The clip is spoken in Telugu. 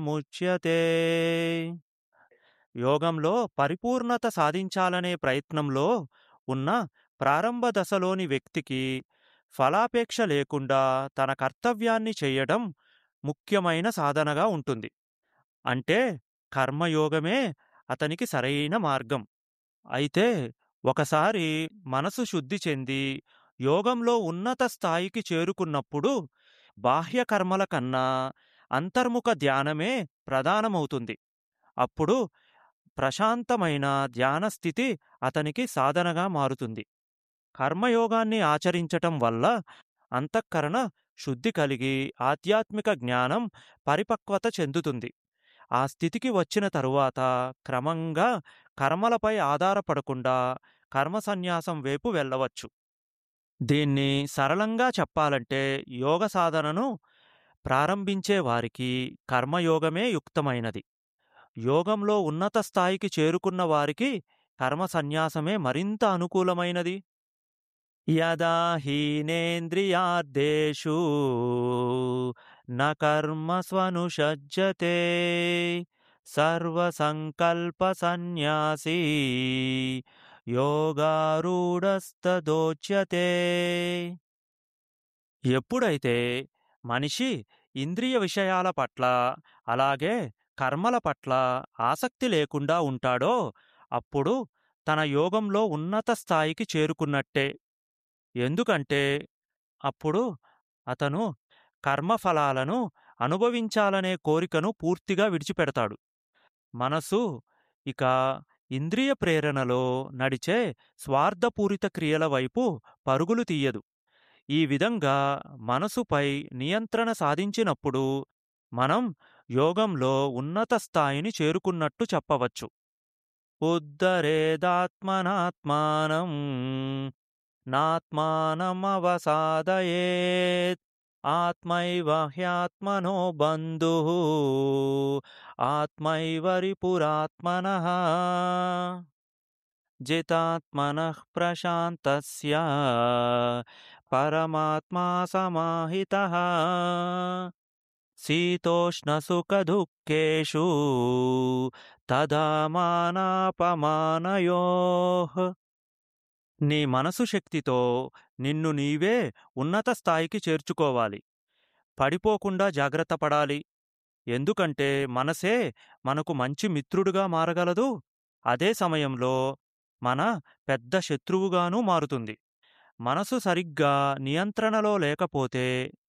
ముచ్యతే యోగంలో పరిపూర్ణత సాధించాలనే ప్రయత్నంలో ఉన్న ప్రారంభ దశలోని వ్యక్తికి ఫలాపేక్ష లేకుండా తన కర్తవ్యాన్ని చేయడం ముఖ్యమైన సాధనగా ఉంటుంది అంటే కర్మయోగమే అతనికి సరైన మార్గం అయితే ఒకసారి మనసు శుద్ధి చెంది యోగంలో ఉన్నత స్థాయికి చేరుకున్నప్పుడు బాహ్య కర్మల కన్నా అంతర్ముఖ ధ్యానమే ప్రధానమవుతుంది అప్పుడు ప్రశాంతమైన ధ్యాన స్థితి అతనికి సాధనగా మారుతుంది కర్మయోగాన్ని ఆచరించటం వల్ల అంతఃకరణ శుద్ధి కలిగి ఆధ్యాత్మిక జ్ఞానం పరిపక్వత చెందుతుంది ఆ స్థితికి వచ్చిన తరువాత క్రమంగా కర్మలపై ఆధారపడకుండా కర్మ సన్యాసం వైపు వెళ్ళవచ్చు దీన్ని సరళంగా చెప్పాలంటే యోగ సాధనను ప్రారంభించే వారికి కర్మయోగమే యుక్తమైనది యోగంలో ఉన్నత స్థాయికి చేరుకున్న వారికి కర్మ సన్యాసమే మరింత అనుకూలమైనది యదా హీనేంద్రియార్దేషు న కర్మస్వనుషజ్జతే సర్వసంకల్ప సన్యాసీ యోగారూఢస్తదోచ్యతే ఎప్పుడైతే మనిషి ఇంద్రియ విషయాల పట్ల అలాగే కర్మల పట్ల ఆసక్తి లేకుండా ఉంటాడో అప్పుడు తన యోగంలో ఉన్నత స్థాయికి చేరుకున్నట్టే ఎందుకంటే అప్పుడు అతను కర్మఫలాలను అనుభవించాలనే కోరికను పూర్తిగా విడిచిపెడతాడు మనసు ఇక ఇంద్రియ ప్రేరణలో నడిచే స్వార్థపూరిత క్రియల వైపు పరుగులు తీయదు ఈ విధంగా మనసుపై నియంత్రణ సాధించినప్పుడు మనం యోగంలో ఉన్నత స్థాయిని చేరుకున్నట్టు చెప్పవచ్చు ఉద్ధరేదాత్మనాత్మానం నాత్మానమవసాదయేత్ ఆత్మైవ హ్యాత్మనో బంధు ఆత్మైవ రిపురాత్మన జితాత్మనః ప్రశాంతస్య పరమాత్మా సమాహితః శీతోష్ణసుఖదుఃఖేషు తదా మానాపమానయోః నీ మనసు శక్తితో నిన్ను నీవే ఉన్నత స్థాయికి చేర్చుకోవాలి పడిపోకుండా జాగ్రత్త పడాలి ఎందుకంటే మనసే మనకు మంచి మిత్రుడుగా మారగలదు అదే సమయంలో మన పెద్ద శత్రువుగానూ మారుతుంది మనసు సరిగ్గా నియంత్రణలో లేకపోతే